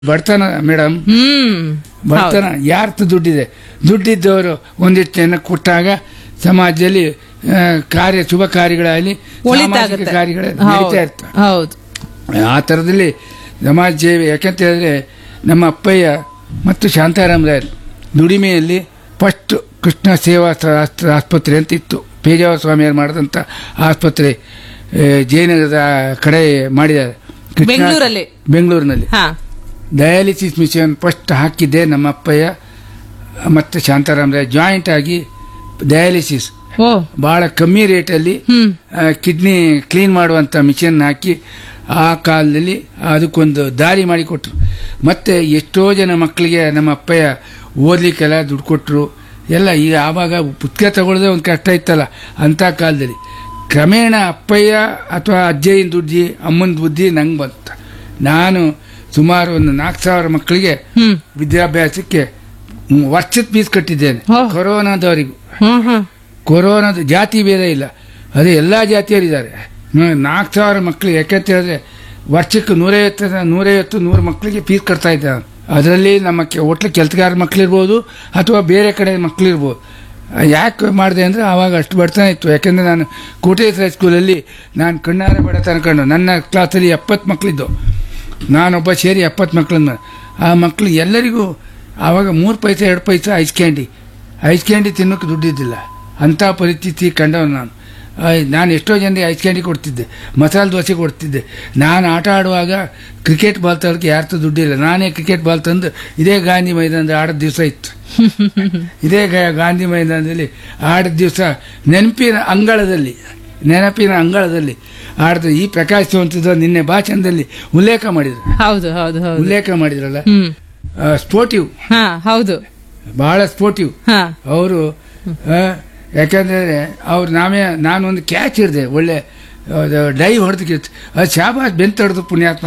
ಬಡತನ ಮೇಡಮ್ ಹ್ಮ್ ಬಡತನ ಯಾರ್ದು ದುಡ್ಡಿದೆ ದುಡ್ಡಿದ್ದವರು ಒಂದಿಷ್ಟು ಜನ ಕೊಟ್ಟಾಗ ಸಮಾಜದಲ್ಲಿ ಆ, ಕಾರ್ಯ ಶುಭ ಕಾರ್ಯಗಳಲ್ಲಿ ಸಾಮಾಜಿಕ ಒಳಿತಾಗುತ್ತೆ ಕಾರ್ಯಗಳು ನಡೀತಾ ಹೌದು ಇರ್ತವೆ ಹೌದು ಆ ಥರದಲ್ಲಿ ಸಮಾಜ ಸೇವೆ ಯಾಕಂತ ಹೇಳಿದ್ರೆ ನಮ್ಮ ಅಪ್ಪಯ್ಯ ಮತ್ತು ಶಾಂತಾರಾಮ್ ರಾಯರು ದುಡಿಮೆಯಲ್ಲಿ ಫಸ್ಟ್ ಕೃಷ್ಣ ಸೇವಾ ಸ- ಆಸ್ಪ- ಆಸ್ಪತ್ರೆ ಅಂತ ಇತ್ತು ಪೇಜಾವ ಸ್ವಾಮಿಯವರು ಮಾಡಿದಂಥ ಆಸ್ಪತ್ರೆ ಆ, ಜಯನಗರದ ಕಡೆ ಮಾಡಿದ್ದಾರೆ ಕೃಷ್ಣ- ಬೆಂಗಳೂರಲ್ಲಿ? ಬೆಂಗಳೂರಿನಲ್ಲಿ ಹಾ ಡಯಾಲಿಸಿಸ್ ಮಿಷನ್ ಫಸ್ಟ್ ಹಾಕಿದ್ದೆ ನಮ್ಮ ಅಪ್ಪಯ್ಯ ಮತ್ತು ಶಾಂತಾರಾಮ್ ರಾಯ್ ಜಾಯಿಂಟ್ ಆಗಿ ಡಯಾಲಿಸಿಸ್ ಓ ಭಾಳ ಕಮ್ಮಿ ರೇಟಲ್ಲಿ ಹ್ಮ್ ಕಿಡ್ನಿ ಕ್ಲೀನ್ ಮಾಡುವಂಥ ಮಿಷನ್ ಹಾಕಿ ಆ ಕಾಲದಲ್ಲಿ ಅದಕ್ಕೊಂದು ದಾರಿ ಮಾಡಿಕೊಟ್ರು ಮತ್ತೆ ಎಷ್ಟೋ ಜನ ಮಕ್ಕಳಿಗೆ ನಮ್ಮ ಅಪ್ಪಯ್ಯ ಓದ್ಲಿಕ್ಕೆಲ್ಲ ದುಡ್ಡು ಕೊಟ್ಟರು ಎಲ್ಲ ಈಗ ಆವಾಗ ಪುಸ್ತಕ ತಗೊಳ್ಳೋದೇ ಒಂದು ಕಷ್ಟ ಇತ್ತಲ್ಲ ಅಂಥ ಕಾಲದಲ್ಲಿ ಕ್ರಮೇಣ ಅಪ್ಪಯ್ಯ ಅಥವಾ ಅಜ್ಜಯ್ಯನ ದುಡ್ಡಿ ಅಮ್ಮನ ಬುದ್ಧಿ ನಂಗೆ ಬಂತು ನಾನು ಸುಮಾರು ಒಂದು ನಾಲ್ಕು ಸಾವಿರ ಮಕ್ಕಳಿಗೆ ಹ್ಮ್ ವಿದ್ಯಾಭ್ಯಾಸಕ್ಕೆ ಹ್ಮ್, ವರ್ಷದ ಫೀಸ್ ಕಟ್ಟಿದ್ದೇನೆ ಓ. ಕೊರೋನಾದವರಿಗೂ ಹ್ಮ್ ಹ್ಮ್ ಕೊರೋನಾದ ಜಾತಿ ಭೇದ ಇಲ್ಲ ಅದೇ ಎಲ್ಲ ಜಾತಿಯರಿದ್ದಾರೆ ನಾಲ್ಕು ಸಾವಿರ ಮಕ್ಕಳಿಗೆ ಯಾಕಂತ ಹೇಳಿದ್ರೆ ವರ್ಷಕ್ಕೆ ನೂರೈವತ್ತು ನೂರೈವತ್ತು ನೂರು ಮಕ್ಕಳಿಗೆ ಫೀಸ್ ಕಟ್ತಾ ಇದ್ದೆ ನಾನು ಅದರಲ್ಲಿ ನಮ್ಮ ಕೆ- ಹೋಟ್ಲು ಕೆಲಸಗಾರ ಮಕ್ಕಳಿರ್ಬೋದು ಅಥವಾ ಬೇರೆ ಕಡೆ ಮಕ್ಕಳಿರ್ಬೋದು ಯಾಕೆ ಮಾಡಿದೆ ಅಂದರೆ ಆವಾಗ ಅಷ್ಟು ಬಡತನ ಇತ್ತು ಯಾಕೆಂದರೆ ನಾನು ಕೋಟೇಶ್ವರ ಸ್ಕೂಲಲ್ಲಿ ನಾನು ಕಣ್ಣಾರೆ ಬಡತನ ಕಂಡು ನನ್ನ ಕ್ಲಾಸಲ್ಲಿ ಎಪ್ಪತ್ತು ಮಕ್ಕಳಿದ್ದು ನಾನೊಬ್ಬ ಸೇರಿ ಎಪ್ಪತ್ತು ಮಕ್ಕಳನ್ನ ಆ ಮಕ್ಕಳು ಎಲ್ಲರಿಗೂ ಆವಾಗ ಮೂರು ಪೈಸೆ ಎರಡು paise ice candy ice candy ತಿನ್ನೋಕೆ ದುಡ್ಡಿದ್ದಿಲ್ಲ ಅಂಥ ಪರಿಸ್ಥಿತಿ ಕಂಡವನು ನಾನು ಆ, ನಾನು ಎಷ್ಟೋ ಜನರಿಗೆ ಐಸ್ ಕ್ಯಾಂಡಿ ಕೊಡ್ತಿದ್ದೆ ಮಸಾಲೆ ದೋಸೆ ಕೊಡ್ತಿದ್ದೆ ನಾನು ಆಟ ಆಡುವಾಗ ಕ್ರಿಕೆಟ್ ಬಾಲ್ ತರೋಕ್ಕೆ ಯಾರ್ದು ದುಡ್ಡಿಲ್ಲ ನಾನೇ ಕ್ರಿಕೆಟ್ ಬಾಲ್ ತಂದು ಇದೇ ಗಾಂಧಿ ಮೈದಾನದ ಆಡೋ ದಿವಸ ಇತ್ತು ಇದೇ ಗ- ಗಾಂಧಿ ಮೈದಾನದಲ್ಲಿ ಆಡಿದ ದಿವಸ ನೆನಪಿನ ಅಂಗಳದಲ್ಲಿ ನೆನಪಿನ ಅಂಗಳದಲ್ಲಿ ಆಡಿದ ಈ ಪ್ರಕಾಶ್ ಚೌಂತದ ನಿನ್ನೆ ಭಾಷಣದಲ್ಲಿ ಉಲ್ಲೇಖ ಮಾಡಿದ್ರು ಹೌದು ಹೌದು ಹೌದು ಉಲ್ಲೇಖ ಮಾಡಿದ್ರಲ್ಲ ಹ್ಮ್ ಸ್ಪೋರ್ಟಿವ್ ಹಾ ಹೌದು ಬಹಳ ಸ್ಪೋರ್ಟಿವ್ ಹಾ ಅವರು ಯಾಕಂದ್ರೆ ಅವ್ರು ನಾವೇ ನಾನೊಂದು ಕ್ಯಾಚ್ ಹಿಡ್ದೆ ಒಳ್ಳೆ ಡೈ ಹೊಡೆದು ಕಿತ್ತು ಅದು ಶಾಬಾಸ್ ಬೆಂತ ಹೊಡೆದು ಪುಣ್ಯಾತ್ಮ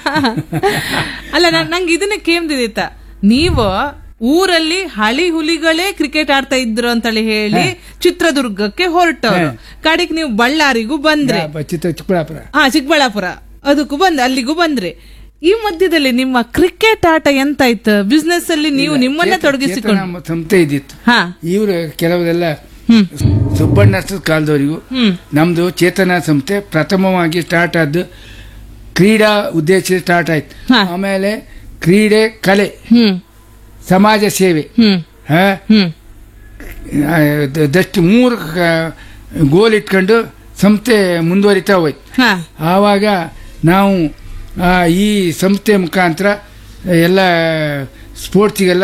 ಅಲ್ಲ ನನ್- ನಂಗೆ ಇದನ್ನ ಕೇಮ್ದಿದಿತ್ತ ನೀವು ಊರಲ್ಲಿ ಹಳಿ ಹುಲಿಗಳೇ ಕ್ರಿಕೆಟ್ ಆಡ್ತಾ ಇದ್ರು ಅಂತೇಳಿ ಹೇಳಿ ಚಿತ್ರದುರ್ಗಕ್ಕೆ ಹೊರಟವರು ಕಡೆಗೆ ನೀವು ಬಳ್ಳಾರಿಗೂ ಬಂದ್ರಿ ಚಿತ್ರ ಚಿಕ್ಕಬಳ್ಳಾಪುರ ಹಾ ಚಿಕ್ಕಬಳ್ಳಾಪುರ ಅದಕ್ಕೂ ಬಂದ್ ಅಲ್ಲಿಗೂ ಬಂದ್ರಿ ಈ ಮಧ್ಯದಲ್ಲಿ ನಿಮ್ಮ ಕ್ರಿಕೆಟ್ ಆಟ ಎಂತ ಇತ್ತು ಬಿಸ್ನೆಸ್ ಅಲ್ಲಿ ನೀವು ನಿಮ್ಮನ್ನ ತೊಡಗಿಸಿಕೊಂಡು ಚೇತನ ಸಂಸ್ಥೆ ಇದ್ದಿತ್ತು ಹಾ ಇವರು ಕೆಲವರೆಲ್ಲ ಹ್ಮ್ ಸುಬ್ಬಣ್ಣ ಕಾಲದವರಿಗೂ ಹ್ಮ್ ನಮ್ದು ಚೇತನ ಸಂಸ್ಥೆ ಪ್ರಥಮವಾಗಿ ಸ್ಟಾರ್ಟ್ ಆದ್ದು ಕ್ರೀಡಾ ಉದ್ದೇಶ ಸ್ಟಾರ್ಟ್ ಆಯ್ತು ಹಾ. ಆಮೇಲೆ ಕ್ರೀಡೆ ಕಲೆ ಹ್ಮ್ ಸಮಾಜ ಸೇವೆ ಹ್ಮ್ ಹಾ ಹ್ಮ್ ದಷ್ಟು ಮೂರು ಕ- ಗೋಲ್ ಇಟ್ಕೊಂಡು ಸಂಸ್ಥೆ ಮುಂದುವರಿತಾ ಹೋಯ್ತು ಹಾ ಆವಾಗ ನಾವು ಆ, ಈ ಸಂಸ್ಥೆ ಮುಖಾಂತರ ಎಲ್ಲ ಸ್ಪೋರ್ಟ್ಸಿಗೆಲ್ಲ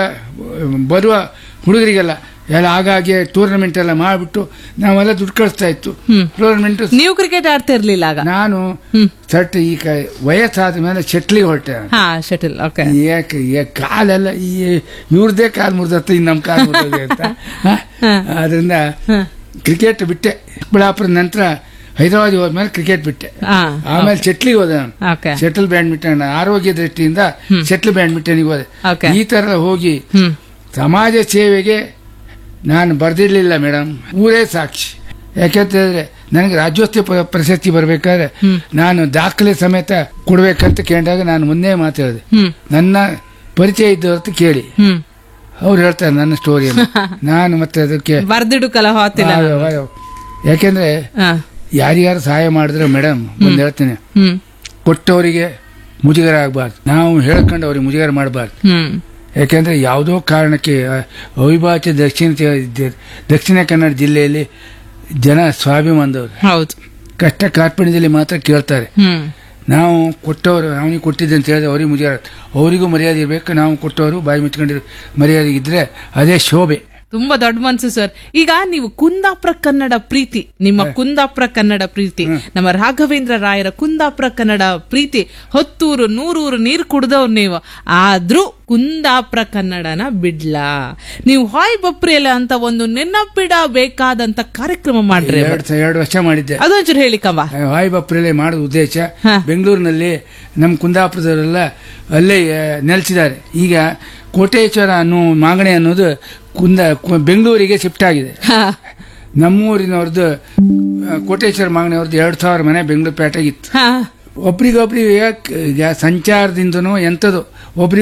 ಬರುವ ಹುಡುಗರಿಗೆಲ್ಲ ಎಲ್ಲ ಆಗಾಗ್ಗೆ ಟೂರ್ನಮೆಂಟ್ ಎಲ್ಲ ಮಾಡಿಬಿಟ್ಟು ನಾವೆಲ್ಲ ದುಡ್ಡು ಕಳಿಸ್ತಾ ಇತ್ತು ಹ್ಮ್. ಟೂರ್ನಮೆಂಟ್ ನೀವು ಕ್ರಿಕೆಟ್ ಆಡ್ತಾ ಇರ್ಲಿಲ್ಲ ಆಗ ನಾನು ಹ್ಮ್ ಸಟ್ ಈಗ ವಯಸ್ಸಾದ ಮೇಲೆ ಶಟ್ಲಿಗೆ ಹೊರಟೆ ನಾನು. ಹಾ ಶಟಲ್ ಓಕೆ ಯಾಕೆ ಯಾ- ಕಾಲೆಲ್ಲ ಈ ಇವ್ರದೇ ಕಾಲು ಮುರಿದತ್ತ ಇನ್ನು ನಮ್ಮ ಕಾಲು ಮುರಿದೋಗಿ ಅಂತ ಹ? ಹ. ಅದರಿಂದ ಹ. ಕ್ರಿಕೆಟ್ ಬಿಟ್ಟೆ ಚಿಕ್ಕಬಳ್ಳಾಪುರ ನಂತರ ಹೈದರಾಬಾದ್ ಹೋದ್ಮೇಲೆ ಕ್ರಿಕೆಟ್ ಬಿಟ್ಟೆ ಹಾ ಆಮೇಲೆ ಶಟ್ಲಿಗೆ ಹೋದೆ ನಾನು ಓಕೆ ಶಟಲ್ ಬ್ಯಾಡ್ಮಿಂಟನ್ ಆರೋಗ್ಯ ದೃಷ್ಟಿಯಿಂದ ಶಟ್ಲ್ ಬ್ಯಾಡ್ಮಿಂಟನ್ಗೆ ಹೋದೆ Okay. ಈ ತರ ಹೋಗಿ ಹ್ಮ್ ಸಮಾಜ ಸೇವೆಗೆ ನಾನು ಬರ್ದಿರ್ಲಿಲ್ಲ ಮೇಡಮ್ ಊರೇ ಸಾಕ್ಷಿ ಯಾಕೆಂತಂದ್ರೆ ನನಗೆ ರಾಜ್ಯೋತ್ಸವ ಪ- ಪ್ರಶಸ್ತಿ ಬರಬೇಕಾದ್ರೆ ನಾನು ದಾಖಲೆ ಸಮೇತ ಕೊಡ್ಬೇಕಂತ ಕೇಳಿದಾಗ ನಾನು ಮುಂದೆ ಮಾತಾಡಿದೆ ಹ್ಮ್ ನನ್ನ ಪರಿಚಯ ಇದ್ದವರ್ತು ಕೇಳಿ ಹ್ಮ್ ಅವ್ರು ಹೇಳ್ತಾರೆ ನನ್ನ ಸ್ಟೋರಿಯನ್ನು ನಾನು ಮತ್ತೆ ಅದಕ್ಕೆ ಬರ್ದಿಡುಕಲ್ಲ ಹೋತಿಲ್ಲ ಆ, ಆ, ಯಾಕೆಂದ್ರೆ ಹಾ ಯಾರ್ಯಾರು ಸಹಾಯ ಮಾಡಿದ್ರೆ ಮೇಡಮ್ ಒಂದು ಹೇಳ್ತೀನಿ ಹ್ಮ್ ಕೊಟ್ಟವರಿಗೆ ಮುಜುಗರ ಆಗಬಾರ್ದು ನಾವು ಹೇಳ್ಕೊಂಡು ಅವ್ರಿಗೆ ಮುಜುಗರ ಮಾಡಬಾರ್ದು ಹ್ಮ್ ಯಾಕೆಂದ್ರೆ ಯಾವುದೋ ಕಾರಣಕ್ಕೆ ಆ, ಅವಿಭಾಜ್ಯ ದಕ್ಷಿಣ ತೆ- ದಕ್ಷಿಣ ಕನ್ನಡ ಜಿಲ್ಲೆಯಲ್ಲಿ ಜನ ಸ್ವಾಭಿಮಾನದವರು ಹೌದು ಕಷ್ಟ ಕಾರ್ಪಣ್ಯದಲ್ಲಿ ಮಾತ್ರ ಕೇಳ್ತಾರೆ ಹ್ಮ್ ನಾವು ಕೊಟ್ಟವರು ಅವನಿಗೆ ಕೊಟ್ಟಿದ್ದೆ ಅಂತ ಹೇಳಿದ್ರೆ ಅವ್ರಿಗೆ ಮುಜುಗರ ಅವರಿಗೂ ಮರ್ಯಾದೆ ಇರಬೇಕು ನಾವು ಕೊಟ್ಟವರು ಬಾಯಿ ಮುಚ್ಕೊಂಡಿರೋ ಮರ್ಯಾದೆ ಇದ್ರೆ ಅದೇ ಶೋಭೆ ತುಂಬಾ ದೊಡ್ಡ ಮನ್ಸು ಸರ್ ಈಗ ನೀವು ಕುಂದಾಪುರ ಕನ್ನಡ ಪ್ರೀತಿ ನಿಮ್ಮ ಕುಂದಾಪುರ ಕನ್ನಡ ಪ್ರೀತಿ ನಮ್ಮ ರಾಘವೇಂದ್ರ ರಾಯರ ಕುಂದಾಪುರ ಕನ್ನಡ ಪ್ರೀತಿ ಹೊತ್ತೂರು ನೂರೂರು ನೀರು ಕುಡ್ದವ್ರು ನೀವು ಆದ್ರೂ ಕುಂದಾಪುರ ಕನ್ನಡನ ಬಿಡ್ಲಾ ನೀವು ಹಾಯ್ ಬಪ್ರಿಯಲ್ಲ ಅಂತ ಒಂದು ನೆನಪಿಡಬೇಕಾದಂತ ಕಾರ್ಯಕ್ರಮ ಮಾಡ್ರಿ ಎರಡು ಎರಡು ವರ್ಷ ಮಾಡಿದ್ದೆ ಅದೊಂಚೂರು ಹೇಳಿ ಕವ್ವ ವಾಯು ಬಪ್ರಲೆ ಮಾಡೋದು ಉದ್ದೇಶ ಹಾ. ಬೆಂಗಳೂರಿನಲ್ಲಿ ನಮ್ಮ ಕುಂದಾಪುರದವರೆಲ್ಲ ಅಲ್ಲೇ ಆ, ನೆಲೆಸಿದ್ದಾರೆ ಈಗ ಕೋಟೇಶ್ವರ ಅನ್ನೋ ಮಾಗಣೆ ಅನ್ನೋದು ಕುಂದ ಕು- ಬೆಂಗಳೂರಿಗೆ ಶಿಫ್ಟ್ ಆಗಿದೆ ಹಾ. ನಮ್ಮೂರಿನವ್ರದ್ದು ಆ, ಕೋಟೇಶ್ವರ ಮಾಗಣೆಯವ್ರದ್ದು ಎರಡು ಸಾವಿರ ಮನೆ ಬೆಂಗಳೂರು ಪೇಟೆಗಿತ್ತು ಹಾ ಒಬ್ರಿಗೊಬ್ರಿಗೆ ಈಗ ಸಂಚಾರದಿಂದನೋ ಎಂಥದ್ದು ಒಬ್ರಿಗೆ